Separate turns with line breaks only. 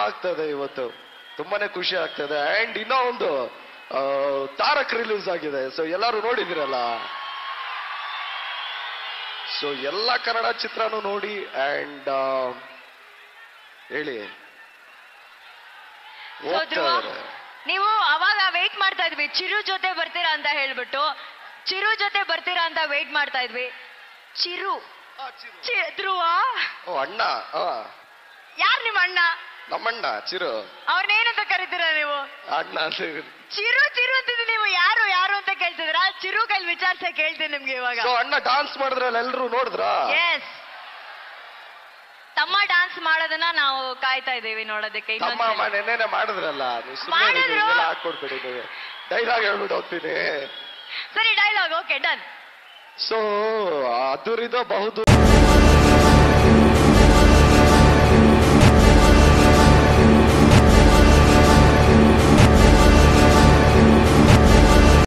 ಆಗ್ತದೆ ಇವತ್ತು ತುಂಬಾನೇ ಖುಷಿ ಆಗ್ತದೆ ಅಂಡ್ ಇನ್ನೂ ಒಂದು ಆ, ತಾರಕ್ ರಿಲೀಸ್ ಆಗಿದೆ ಸೊ ಎಲ್ಲರೂ ನೋಡಿದಿರಲ್ಲ ಸೊ ಎಲ್ಲ ಕನ್ನಡ ಚಿತ್ರನೂ ನೋಡಿ ಅಂಡ್ ಹೇಳಿ
So,
ಹೋಗ್ತಾ
ಧ್ರುವ,
ಇದಾರೆ.
ನೀವು ಅವಾಗ ವೇಟ್ ಮಾಡ್ತಾ ಇದ್ವಿ ಚಿರು ಜೊತೆ ಬರ್ತೀರಾ ಅಂತ ಹೇಳ್ಬಿಟ್ಟು ಚಿರು ಜೊತೆ ಬರ್ತೀರಾ ಅಂತ ವೇಟ್ ಮಾಡ್ತಾ ಇದ್ವಿ ಚಿರು ಚಿ- ಧ್ರುವ
ಓ ಅಣ್ಣ ಆ,
ಯಾರ್ ನಿಮ್ಮ ಅಣ್ಣ
ನಮ್ಮಣ್ಣ ಚಿರು
ಅವ್ರನ್ನೇನಂತ ಕರಿತೀರಾ ನೀವು
ಅಣ್ಣ ಅಂತ
ಚಿರು ಚಿರು ಅಂತಿದ್ರೆ ನೀವು ಯಾರು ಯಾರು ಅಂತ ಕೇಳ್ತಿದ್ರ ಚಿರು ಕೈಲಿ ವಿಚಾರಿಸ ಕೇಳ್ತೀನಿ ನಿಮ್ಗೆ ಇವಾಗ
ಸೊ ಅಣ್ಣ ಡಾನ್ಸ್ ಮಾಡಿದ್ರಲ್ಲ ಎಲ್ರು ನೋಡಿದ್ರಾ
ಎಸ್ ತಮ್ಮ ಡಾನ್ಸ್ ಮಾಡೋದನ್ನ ನಾವು ಕಾಯ್ತಾ ಇದ್ದೀವಿ ನೋಡೋದಕ್ಕೆ
ನಮ್ಮ
ಇನ್ನೊಂದ್ಸಲ.
ಅಮ್ಮ ನೆನ್ನೆನೆ ಮಾಡಿದ್ರಲ್ಲ ನೀವು ಸುಮ್ಮನೆ
ಮಾಡಿದ್ರು.
ಹಾಕೊಡ್ಬೇಡಿ ನೀವು ಡೈಲಾಗ್ ಹೇಳ್ಬಿಟ್ಟು ಹೋಗ್ತೀನಿ
ಸರಿ ಡೈಲಾಗ್ ಓಕೆ ಡನ್
ಸೊ ಅದುರಿದ ಬಹುದೂರ